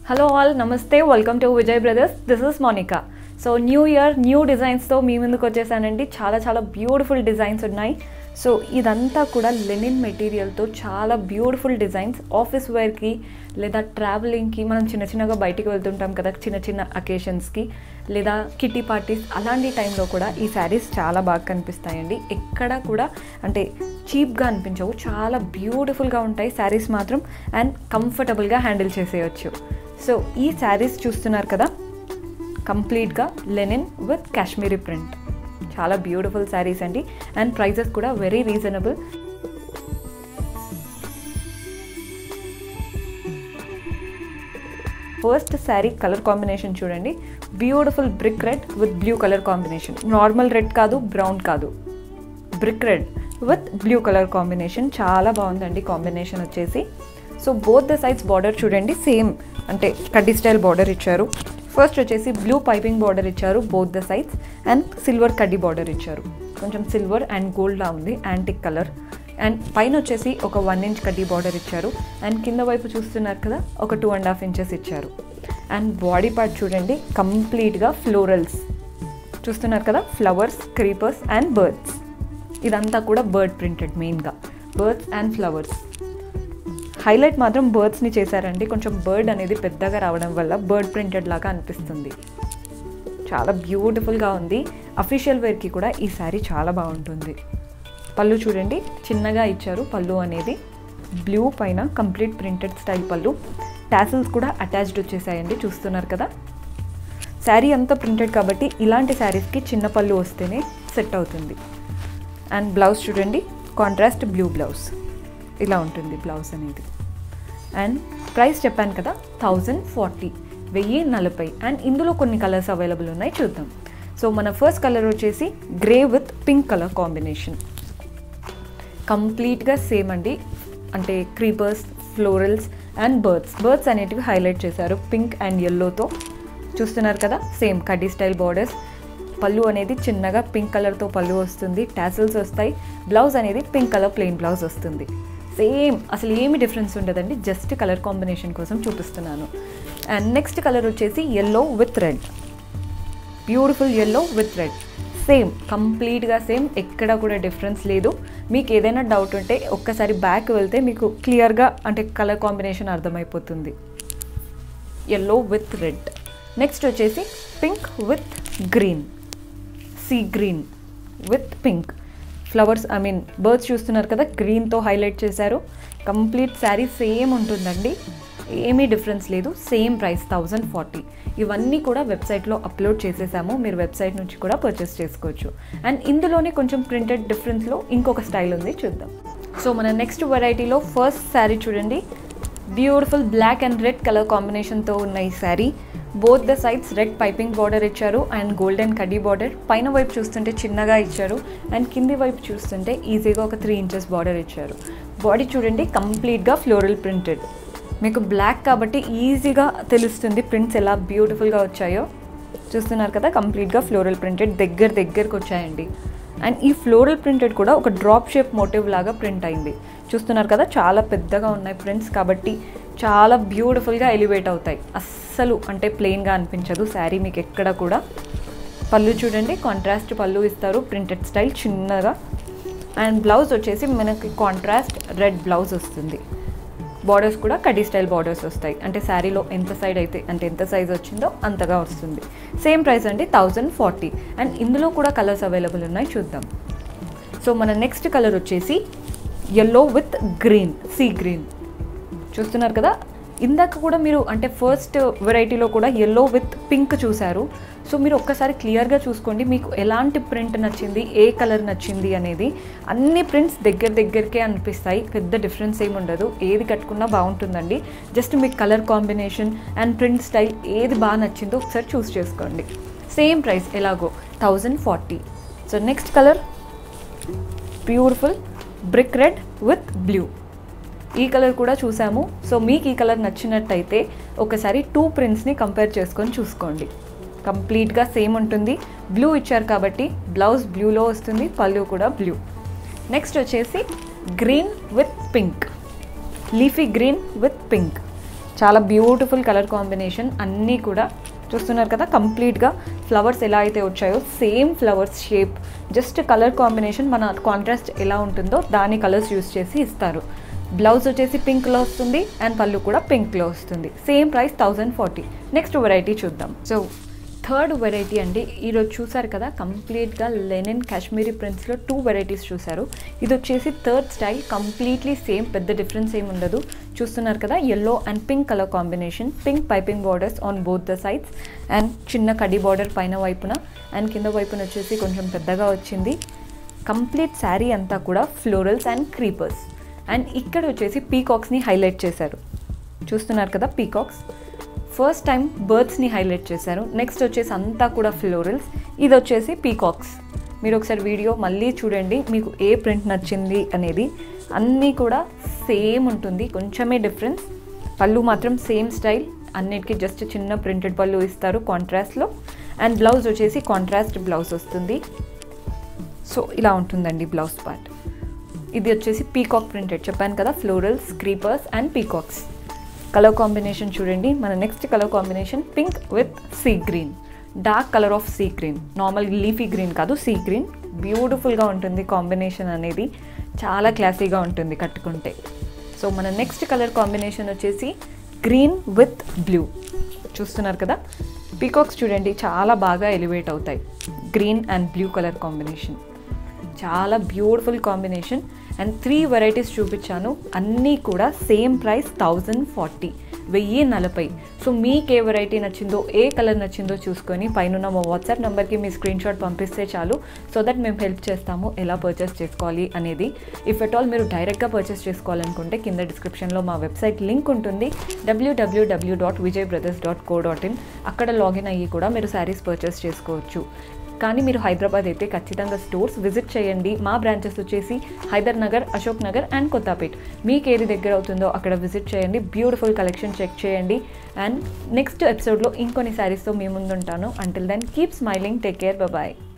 hello all నమస్తే welcome to Vijay brothers this is Monika so new year new డిజైన్స్తో మీ ముందుకు వచ్చేసానండి చాలా చాలా బ్యూటిఫుల్ డిజైన్స్ ఉన్నాయి సో ఇదంతా కూడా లెనిన్ మెటీరియల్తో చాలా బ్యూటిఫుల్ డిజైన్స్ ఆఫీస్ వేర్కి లేదా ట్రావెలింగ్కి మనం చిన్న చిన్నగా బయటికి వెళ్తుంటాం కదా చిన్న చిన్న అకేషన్స్కి లేదా కిట్టి పార్టీస్ అలాంటి టైంలో కూడా ఈ శారీస్ చాలా బాగా కనిపిస్తాయండి ఎక్కడ కూడా అంటే చీప్గా అనిపించవు చాలా బ్యూటిఫుల్గా ఉంటాయి శారీస్ మాత్రం అండ్ కంఫర్టబుల్గా హ్యాండిల్ చేసేయచ్చు సో ఈ శారీస్ చూస్తున్నారు కదా కంప్లీట్గా లెనిన్ విత్ కాశ్మీరీ ప్రింట్ చాలా బ్యూటిఫుల్ శారీస్ అండి అండ్ ప్రైజెస్ కూడా very reasonable first sari colour combination చూడండి beautiful brick red with blue colour combination normal red కాదు బ్రౌన్ కాదు brick red with blue colour combination చాలా బాగుందండి కాంబినేషన్ వచ్చేసి so both the sides border చూడండి same అంటే కడ్డీ స్టైల్ బార్డర్ ఇచ్చారు ఫస్ట్ వచ్చేసి బ్లూ పైపింగ్ బార్డర్ ఇచ్చారు both the sides and silver కడ్డీ బార్డర్ ఇచ్చారు కొంచెం సిల్వర్ అండ్ గోల్డ్లా ఉంది యాంటిక్ కలర్ అండ్ పైన వచ్చేసి ఒక వన్ ఇంచ్ కడ్డీ బార్డర్ ఇచ్చారు అండ్ కింద వైపు చూస్తున్నారు కదా ఒక టూ అండ్ హాఫ్ ఇంచెస్ ఇచ్చారు అండ్ బాడీ పార్ట్ చూడండి కంప్లీట్గా ఫ్లోరల్స్ చూస్తున్నారు కదా ఫ్లవర్స్ క్రీపర్స్ అండ్ బర్డ్స్ ఇదంతా కూడా బర్డ్ ప్రింటెడ్ మెయిన్గా బర్డ్స్ అండ్ ఫ్లవర్స్ హైలైట్ మాత్రం బర్డ్స్ని చేశారండి కొంచెం బర్డ్ అనేది పెద్దగా రావడం వల్ల బర్డ్ ప్రింటెడ్ లాగా అనిపిస్తుంది చాలా బ్యూటిఫుల్గా ఉంది అఫీషియల్ వేర్కి కూడా ఈ శారీ చాలా బాగుంటుంది పళ్ళు చూడండి చిన్నగా ఇచ్చారు పళ్ళు అనేది బ్లూ పైన కంప్లీట్ ప్రింటెడ్ స్టైల్ పళ్ళు టాసిల్స్ కూడా అటాచ్డ్ వచ్చేసాయండి చూస్తున్నారు కదా శారీ అంతా ప్రింటెడ్ కాబట్టి ఇలాంటి శారీస్కి చిన్న పళ్ళు వస్తేనే సెట్ అవుతుంది అండ్ బ్లౌజ్ చూడండి కాంట్రాస్ట్ బ్లూ బ్లౌజ్ ఇలా ఉంటుంది బ్లౌజ్ అనేది అండ్ ప్రైస్ చెప్పాను కదా థౌజండ్ ఫార్టీ వెయ్యి నలభై అండ్ ఇందులో కొన్ని కలర్స్ అవైలబుల్ ఉన్నాయి చూద్దాం సో మన ఫస్ట్ కలర్ వచ్చేసి grey with pink colour combination కంప్లీట్గా సేమ్ అండి అంటే creepers florals and birds birds అనేటివి హైలైట్ చేశారు పింక్ అండ్ ఎల్లోతో చూస్తున్నారు కదా సేమ్ కడ్డీ స్టైల్ బార్డర్స్ పళ్ళు అనేది చిన్నగా పింక్ కలర్తో పళ్ళు వస్తుంది టాసిల్స్ వస్తాయి బ్లౌజ్ అనేది పింక్ కలర్ ప్లెయిన్ బ్లౌజ్ వస్తుంది సేమ్ అసలు ఏమి డిఫరెన్స్ ఉండదండి జస్ట్ కలర్ కాంబినేషన్ కోసం చూపిస్తున్నాను అండ్ నెక్స్ట్ కలర్ వచ్చేసి yellow with red beautiful yellow with red same కంప్లీట్గా సేమ్ ఎక్కడ కూడా డిఫరెన్స్ లేదు మీకు ఏదైనా డౌట్ ఉంటే ఒక్కసారి బ్యాక్ వెళ్తే మీకు క్లియర్గా అంటే కలర్ కాంబినేషన్ అర్థమైపోతుంది ఎల్లో విత్ రెడ్ నెక్స్ట్ వచ్చేసి pink with green sea green with pink flowers I mean birds చూస్తున్నారు కదా గ్రీన్తో హైలైట్ చేశారు కంప్లీట్ శారీ సేమ్ ఉంటుందండి ఏమీ డిఫరెన్స్ లేదు సేమ్ ప్రైస్ థౌజండ్ ఫార్టీ ఇవన్నీ కూడా వెబ్సైట్లో అప్లోడ్ చేసేసాము మీరు వెబ్సైట్ నుంచి కూడా పర్చేస్ చేసుకోవచ్చు అండ్ ఇందులోనే కొంచెం ప్రింటెడ్ డిఫరెన్స్లో ఇంకొక స్టైల్ ఉంది చూద్దాం సో మన నెక్స్ట్ వెరైటీలో ఫస్ట్ శారీ చూడండి beautiful black and red colour కాంబినేషన్తో ఉన్న ఈ sari both the sides red piping border ఇచ్చారు అండ్ గోల్డెన్ కడ్డీ బార్డర్ పైన వైపు చూస్తుంటే చిన్నగా ఇచ్చారు అండ్ కింది వైపు చూస్తుంటే ఈజీగా ఒక త్రీ ఇంచెస్ బార్డర్ ఇచ్చారు బాడీ చూడండి కంప్లీట్గా ఫ్లోరల్ ప్రింటెడ్ మీకు బ్లాక్ కాబట్టి ఈజీగా తెలుస్తుంది ప్రింట్స్ ఎలా బ్యూటిఫుల్గా వచ్చాయో చూస్తున్నారు కదా కంప్లీట్గా ఫ్లోరల్ ప్రింటెడ్ దగ్గర దగ్గరకు వచ్చాయండి అండ్ ఈ ఫ్లోరల్ ప్రింటెడ్ కూడా ఒక డ్రాప్ షేప్ మోటివ్ లాగా ప్రింట్ అయింది చూస్తున్నారు కదా చాలా పెద్దగా ఉన్నాయి ప్రింట్స్ కాబట్టి చాలా బ్యూటిఫుల్గా ఎలివేట్ అవుతాయి అస్సలు అంటే ప్లెయిన్గా అనిపించదు శారీ మీకు ఎక్కడ కూడా పళ్ళు చూడండి కాంట్రాస్ట్ పళ్ళు ఇస్తారు ప్రింటెడ్ స్టైల్ చిన్నగా అండ్ బ్లౌజ్ వచ్చేసి మనకి కాంట్రాస్ట్ రెడ్ బ్లౌజ్ వస్తుంది బార్డర్స్ కూడా కడ్డీ స్టైల్ బార్డర్స్ వస్తాయి అంటే శారీలో ఎంత సైడ్ అయితే అంటే ఎంత సైజ్ వచ్చిందో అంతగా వస్తుంది సేమ్ ప్రైస్ అండి థౌజండ్ ఫార్టీ అండ్ ఇందులో కూడా కలర్స్ అవైలబుల్ ఉన్నాయి చూద్దాం సో మన నెక్స్ట్ కలర్ వచ్చేసి yellow with green sea green చూస్తున్నారు కదా ఇందాక కూడా మీరు అంటే ఫస్ట్ వెరైటీలో కూడా ఎల్లో విత్ పింక్ చూశారు సో మీరు ఒక్కసారి క్లియర్గా చూసుకోండి మీకు ఎలాంటి ప్రింట్ నచ్చింది ఏ కలర్ నచ్చింది అనేది అన్ని ప్రింట్స్ దగ్గర దగ్గరికే అనిపిస్తాయి పెద్ద డిఫరెన్స్ ఏమి ఉండదు ఏది కట్టుకున్నా బాగుంటుందండి జస్ట్ మీకు colour combination and print style ఏది బాగా నచ్చిందో ఒకసారి చూస్ చేసుకోండి సేమ్ ప్రైస్ ఎలాగో thousand forty so next colour beautiful brick red with blue ఈ కలర్ కూడా చూసాము సో మీకు ఈ కలర్ నచ్చినట్టయితే ఒకసారి టూ ప్రింట్స్ని కంపేర్ చేసుకొని చూసుకోండి కంప్లీట్గా సేమ్ ఉంటుంది బ్లూ ఇచ్చారు కాబట్టి బ్లౌజ్ బ్లూలో వస్తుంది పళ్ళు కూడా బ్లూ నెక్స్ట్ వచ్చేసి green with pink leafy green with pink చాలా బ్యూటిఫుల్ కలర్ కాంబినేషన్ అన్నీ కూడా చూస్తున్నారు కదా కంప్లీట్గా ఫ్లవర్స్ ఎలా అయితే వచ్చాయో same flowers shape just colour combination మన కాంట్రాస్ట్ ఎలా ఉంటుందో దాని కలర్స్ యూస్ చేసి ఇస్తారు బ్లౌజ్ వచ్చేసి పింక్లో వస్తుంది అండ్ పళ్ళు కూడా పింక్లో వస్తుంది same price thousand forty next variety చూద్దాం సో థర్డ్ వెరైటీ అండి ఈరోజు చూసారు కదా కంప్లీట్గా లెనిన్ కాశ్మీరీ ప్రింట్స్లో టూ వెరైటీస్ చూసారు ఇది వచ్చేసి థర్డ్ స్టైల్ కంప్లీట్లీ సేమ్ పెద్ద డిఫరెన్స్ ఏమి ఉండదు చూస్తున్నారు కదా yellow and pink colour combination pink piping borders on both the sides and చిన్న కడి బార్డర్ పైన వైపున అండ్ కింద వైపున వచ్చేసి కొంచెం పెద్దగా వచ్చింది కంప్లీట్ శారీ అంతా కూడా ఫ్లోరల్స్ అండ్ క్రీపర్స్ అండ్ ఇక్కడ వచ్చేసి పీకాక్స్ని హైలైట్ చేశారు చూస్తున్నారు కదా పీకాక్స్ ఫస్ట్ టైం బర్డ్స్ని హైలైట్ చేశారు నెక్స్ట్ వచ్చేసి అంతా కూడా ఫ్లోరల్స్ ఇది వచ్చేసి పీకాక్స్ మీరు ఒకసారి వీడియో మళ్ళీ చూడండి మీకు ఏ ప్రింట్ నచ్చింది అనేది అన్నీ కూడా సేమ్ ఉంటుంది కొంచెమే డిఫరెన్స్ పళ్ళు మాత్రం సేమ్ స్టైల్ అన్నిటికీ జస్ట్ చిన్న ప్రింటెడ్ పళ్ళు ఇస్తారు కాంట్రాస్ట్లో అండ్ బ్లౌజ్ వచ్చేసి కాంట్రాస్ట్ బ్లౌజ్ వస్తుంది సో ఇలా ఉంటుందండి బ్లౌజ్ పార్ట్ ఇది వచ్చేసి పీకాక్ ప్రింటెడ్ చెప్పాను కదా florals creepers and peacocks colour combination చూడండి మన next colour combination pink with sea green dark colour of sea green normal leafy green కాదు సీ గ్రీన్ బ్యూటిఫుల్గా ఉంటుంది కాంబినేషన్ అనేది చాలా క్లాసీగా ఉంటుంది కట్టుకుంటే సో మన నెక్స్ట్ కలర్ కాంబినేషన్ వచ్చేసి గ్రీన్ విత్ బ్లూ చూస్తున్నారు కదా పీకాక్స్ చూడండి చాలా బాగా ఎలివేట్ అవుతాయి green and blue colour combination చాలా beautiful combination and three varieties చూపించాను అన్నీ కూడా సేమ్ ప్రైస్ థౌజండ్ ఫార్టీ వెయ్యి నలభై సో మీకు ఏ వెరైటీ నచ్చిందో ఏ కలర్ నచ్చిందో చూసుకొని పైన మా వాట్సాప్ నెంబర్కి మీ స్క్రీన్ షాట్ పంపిస్తే చాలు సో దట్ మేము హెల్ప్ చేస్తాము ఎలా పర్చేస్ చేసుకోవాలి అనేది ఇఫ్ ఎట్ ఆల్ మీరు డైరెక్ట్గా పర్చేస్ చేసుకోవాలనుకుంటే కింద డిస్క్రిప్షన్లో మా వెబ్సైట్ లింక్ ఉంటుంది డబ్ల్యూడబ్ల్యూడబ్ల్యూ dot Vijay brothers dot co dot in అక్కడ లాగిన్ అయ్యి కూడా మీరు శారీస్ పర్చేస్ చేసుకోవచ్చు కానీ మీరు హైదరాబాద్ అయితే ఖచ్చితంగా స్టోర్స్ విజిట్ చేయండి మా బ్రాంచెస్ వచ్చేసి హైదర్ నగర్ అశోక్ నగర్ అండ్ కొత్తపేట్ మీకు ఏది దగ్గర అవుతుందో అక్కడ విజిట్ చేయండి బ్యూటిఫుల్ కలెక్షన్ చెక్ చేయండి అండ్ నెక్స్ట్ ఎపిసోడ్లో ఇంకొన్ని శారీస్తో మీ ముందుంటాను until then keep smiling take care bye